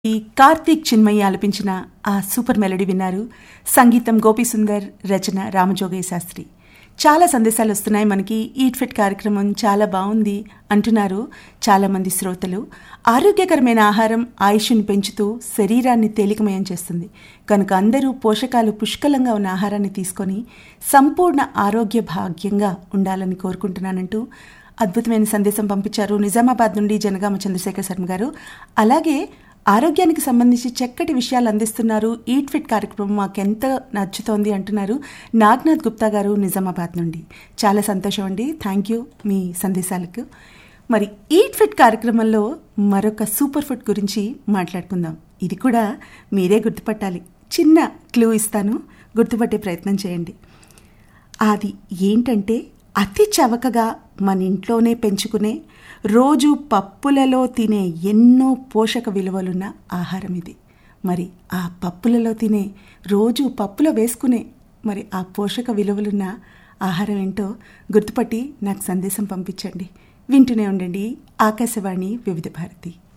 ఈ కార్తీక్ చిన్మయ్య ఆలపించిన ఆ సూపర్ మెలడీ విన్నారు సంగీతం గోపీసుందర్ రచన రామజోగయ్య శాస్త్రి చాలా సందేశాలు వస్తున్నాయి మనకి ఈట్ ఫిట్ కార్యక్రమం చాలా బాగుంది అంటున్నారు చాలామంది శ్రోతలు ఆరోగ్యకరమైన ఆహారం ఆయుష్ని పెంచుతూ శరీరాన్ని తేలికమయం చేస్తుంది కనుక అందరూ పోషకాలు పుష్కలంగా ఉన్న ఆహారాన్ని తీసుకొని సంపూర్ణ ఆరోగ్య భాగ్యంగా ఉండాలని కోరుకుంటున్నానంటూ అద్భుతమైన సందేశం పంపించారు నిజామాబాద్ నుండి జనగామ చంద్రశేఖర్ శర్మ గారు అలాగే ఆరోగ్యానికి సంబంధించి చక్కటి విషయాలు అందిస్తున్నారు ఈట్ ఫిట్ కార్యక్రమం మాకెంత నచ్చుతోంది అంటున్నారు నాగ్నాథ్ గుప్తా గారు నిజామాబాద్ నుండి చాలా సంతోషం అండి థ్యాంక్ యూ మీ సందేశాలకు మరి ఈట్ ఫిట్ కార్యక్రమంలో మరొక సూపర్ ఫుడ్ గురించి మాట్లాడుకుందాం ఇది కూడా మీరే గుర్తుపట్టాలి చిన్న క్లూ ఇస్తాను గుర్తుపట్టే ప్రయత్నం చేయండి అది ఏంటంటే అతి చవకగా మన ఇంట్లోనే పెంచుకునే రోజు పప్పులలో తినే ఎన్నో పోషక విలువలున్న ఆహారం ఇది మరి ఆ పప్పులలో తినే రోజు పప్పులో వేసుకునే మరి ఆ పోషక విలువలున్న ఆహారం ఏంటో గుర్తుపట్టి నాకు సందేశం పంపించండి వింటూనే ఉండండి ఆకాశవాణి వివిధ భారతి